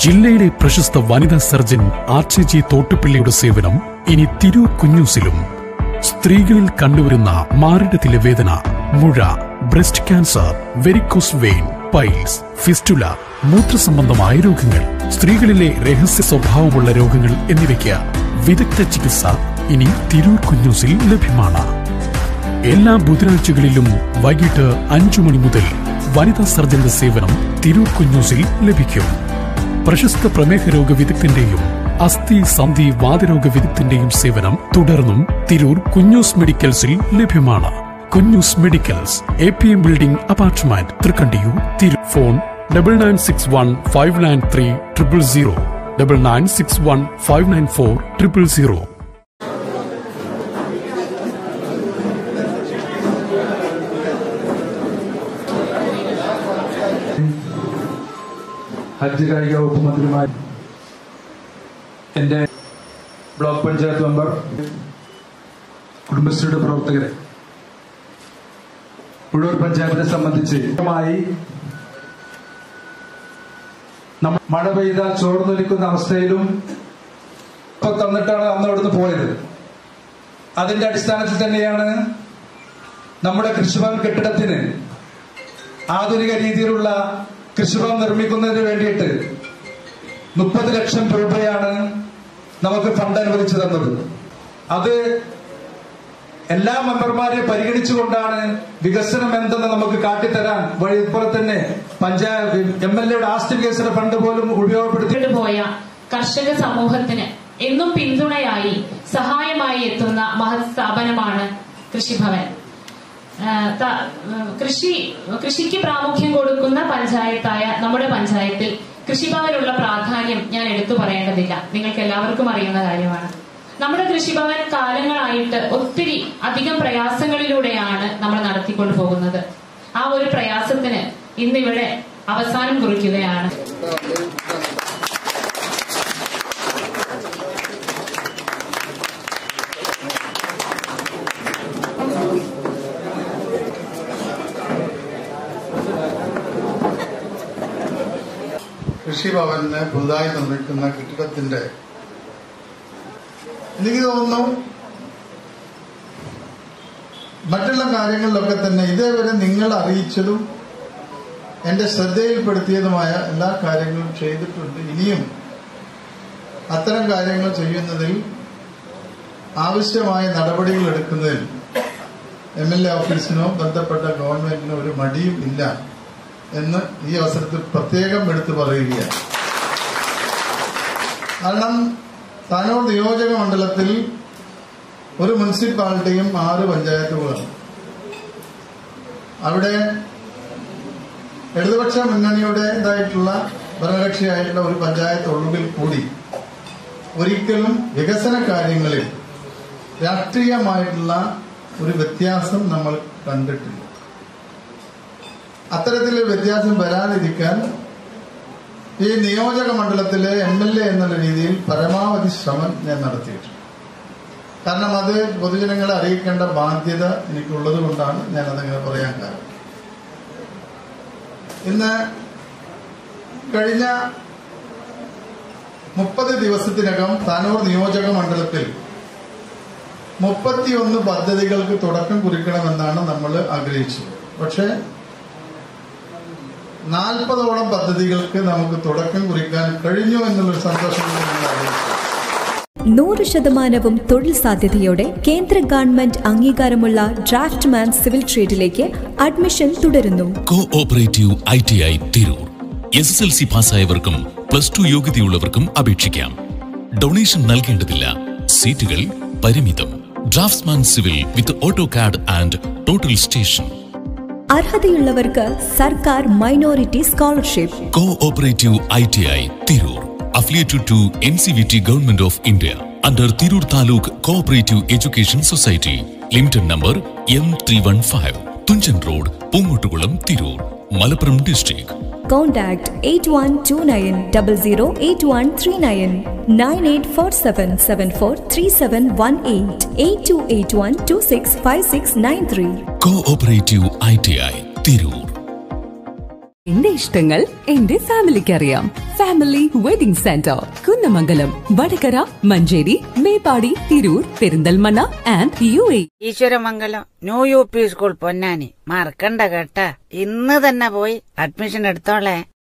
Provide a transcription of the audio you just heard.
ജില്ലയിലെ പ്രശസ്ത വനിതാ സർജൻ ആർ ജി തോട്ടുപിള്ളിയുടെ സേവനം ഇനി തിരൂർ കുഞ്ഞൂസിലും സ്ത്രീകളിൽ കണ്ടുവരുന്ന മാറിടത്തിലെ വേദന മുഴ breast cancer varicose vein piles fistula മൂത്രസംബന്ധമായ രോഗങ്ങൾ സ്ത്രീകളിലെ രഹസ്യ സ്വഭാവമുള്ള രോഗങ്ങൾ എന്നിവയ്ക്ക് വിദഗ്ധ ചികിത്സ ഇനി തിരൂർ കുഞ്ഞൂസിൽ ലഭ്യമാണ് എല്ലാ ബുധനാഴ്ചകളിലും വൈകിട്ട് അഞ്ചു മണി മുതൽ വനിതാ സർജന്റെ സേവനം തിരൂർ കുഞ്ഞൂസിൽ ലഭിക്കും പ്രശസ്ത പ്രമേഹ രോഗ വിദഗ്ധന്റെയും അസ്ഥി സന്ധി വാതരോഗ വിദഗ്ധന്റെയും സേവനം തുടർന്നും തിരൂർ കുഞ്ഞൂസ് മെഡിക്കൽസിൽ ലഭ്യമാണ് Kunjoos medicals A P M building apartment Thrikkandiyoor തിരു phone double nine six one five nine three triple zero double nine six one five nine four triple zero ഹജ്ജ് കായിക വകുപ്പ് മന്ത്രിമാർ എൻ്റെ ബ്ലോക്ക് പഞ്ചായത്ത് മെമ്പർ കുടുംബശ്രീയുടെ പ്രവർത്തകരെ ഉഴൂർ പഞ്ചായത്തിനെ സംബന്ധിച്ച് മായി നമ്മ- മഴ പെയ്താൽ ചോർന്നൊലിക്കുന്ന അവസ്ഥയിലും ഇപ്പൊ തന്നിട്ടാണ് അന്ന് അവിടുന്ന് പോയത് അതിന്റെ അടിസ്ഥാനത്തിൽ തന്നെയാണ് നമ്മുടെ കൃഷിഭവൻ കെട്ടിടത്തിന് ആധുനിക രീതിയിലുള്ള കൃഷിഭവൻ നിർമ്മിക്കുന്നതിന് വേണ്ടിയിട്ട് മുപ്പത് ലക്ഷം രൂപയാണ് നമുക്ക് ഫണ്ട് അനുവദിച്ചു തന്നത് അത് എല്ലാ മെമ്പർമാരെ പരിഗണിച്ചുകൊണ്ടാണ് വികസനം എന്തെന്ന് നമുക്ക് കാട്ടിത്തരാൻ വഴി ഇതുപോലെ തന്നെ പഞ്ചായത്ത് എം എൽ എയുടെ ആസ്തി വികസന ഫണ്ട് പോലും ഉപയോഗപ്പെടുത്തി മുന്നോട്ട് പോയ കർഷക സമൂഹത്തിന് എന്നും പിന്തുണയായി സഹായമായി എത്തുന്ന മഹത് സ്ഥാപനമാണ് കൃഷിഭവൻ ആ, ത- ആ, കൃഷി കൃഷിക്ക് പ്രാമുഖ്യം കൊടുക്കുന്ന പഞ്ചായത്തായ നമ്മുടെ പഞ്ചായത്തിൽ കൃഷിഭവനുള്ള പ്രാധാന്യം ഞാൻ എടുത്തു പറയേണ്ടതില്ല നിങ്ങൾക്ക് എല്ലാവർക്കും അറിയുന്ന കാര്യമാണ് നമ്മുടെ കൃഷിഭവൻ കാലങ്ങളായിട്ട് ഒത്തിരി അധികം പ്രയാസങ്ങളിലൂടെയാണ് നമ്മൾ നടത്തിക്കൊണ്ടു പോകുന്നത് ആ ഒരു പ്രയാസത്തിന് ഇന്നിവിടെ അവസാനം കുറിക്കുകയാണ് കൃഷിഭവന് പുതുതായി നിർമ്മിക്കുന്ന കെട്ടിടത്തിന്റെ എനിക്ക് തോന്നുന്നു മറ്റുള്ള കാര്യങ്ങളിലൊക്കെ തന്നെ ഇതേവരെ നിങ്ങൾ അറിയിച്ചതും എന്റെ ശ്രദ്ധയിൽപ്പെടുത്തിയതുമായ എല്ലാ കാര്യങ്ങളും ചെയ്തിട്ടുണ്ട് ഇനിയും അത്തരം കാര്യങ്ങൾ ചെയ്യുന്നതിൽ ആവശ്യമായ നടപടികൾ എടുക്കുന്നതിൽ എം എൽ എ ഓഫീസിനോ ബന്ധപ്പെട്ട ഗവൺമെന്റിനോ ഒരു മടിയും ഇല്ല എന്ന് ഈ അവസരത്തിൽ പ്രത്യേകം എടുത്തു പറയുകയാണ് കാരണം താനൂർ നിയോജക മണ്ഡലത്തിൽ ഒരു മുനിസിപ്പാലിറ്റിയും ആറ് പഞ്ചായത്തുകളാണ് അവിടെ ഇടതുപക്ഷ മുന്നണിയുടേതായിട്ടുള്ള ഭരണകക്ഷിയായിട്ടുള്ള ഒരു പഞ്ചായത്ത് ഒഴിവിൽ കൂടി ഒരിക്കലും വികസന കാര്യങ്ങളിൽ രാഷ്ട്രീയമായിട്ടുള്ള ഒരു വ്യത്യാസം നമ്മൾ കണ്ടിട്ടില്ല അത്തരത്തിലൊരു വ്യത്യാസം വരാതിരിക്കാൻ ഈ നിയോജക മണ്ഡലത്തിലെ എം എൽ എ എന്നുള്ള രീതിയിൽ പരമാവധി ശ്രമം ഞാൻ നടത്തിയിട്ടുണ്ട് കാരണം അത് പൊതുജനങ്ങളെ അറിയിക്കേണ്ട ബാധ്യത എനിക്കുള്ളത് കൊണ്ടാണ് ഞാൻ അതങ്ങനെ പറയാൻ കാരണം ഇന്ന് കഴിഞ്ഞ മുപ്പത് ദിവസത്തിനകം താനൂർ നിയോജക മണ്ഡലത്തിൽ മുപ്പത്തിയൊന്ന് പദ്ധതികൾക്ക് തുടക്കം കുറിക്കണമെന്നാണ് നമ്മൾ ആഗ്രഹിച്ചത് പക്ഷേ നാൽപ്പതോളം പദ്ധതികൾക്ക് നമുക്ക് തുടക്കം കുറിക്കാൻ കഴിഞ്ഞു എന്നുള്ളൊരു സന്തോഷം കൂടി നമ്മൾ അറിയിച്ചു നൂറ് ശതമാനവും തൊഴിൽ സാധ്യതയോടെ കേന്ദ്ര ഗവൺമെന്റ് അംഗീകാരമുള്ള ഡ്രാഫ്റ്റ്മാൻ സിവിൽ ട്രേഡിലേക്ക് അഡ്മിഷൻ തുടരുന്നു co operative I T I Tirur S S L C പാസ്സായവർക്കും പ്ലസ് ടു യോഗ്യതയുള്ളവർക്കും അപേക്ഷിക്കാം ഡൊണേഷൻ നൽകേണ്ടതില്ല സീറ്റുകൾ പരിമിതം draftsman civil with auto CAD and total station അർഹതയുള്ളവർക്ക് സർക്കാർ minority scholarship co operative I T I Tirur affiliated to NCVT Government of India under Tirur Taluk Cooperative Education Society, limited number M315, Tunjan Road, Pungotukulam, Tirur, Malappuram District. Contact eight one two nine double zero eight one three nine nine eight four seven seven four three seven one eight eight two eight one two six five six nine three Cooperative ITI, Tirur. എന്റെ ഇഷ്ടങ്ങൾ എന്റെ ഫാമിലിക്ക് അറിയാം family wedding centre Kunnamangalam Vadakara Manjeri Meppadi Tirur Perinthalmanna and U A Eeswaramangalam new U P school Ponnani മറക്കണ്ട കേട്ടാ ഇന്ന് തന്നെ പോയി അഡ്മിഷൻ എടുത്തോളേ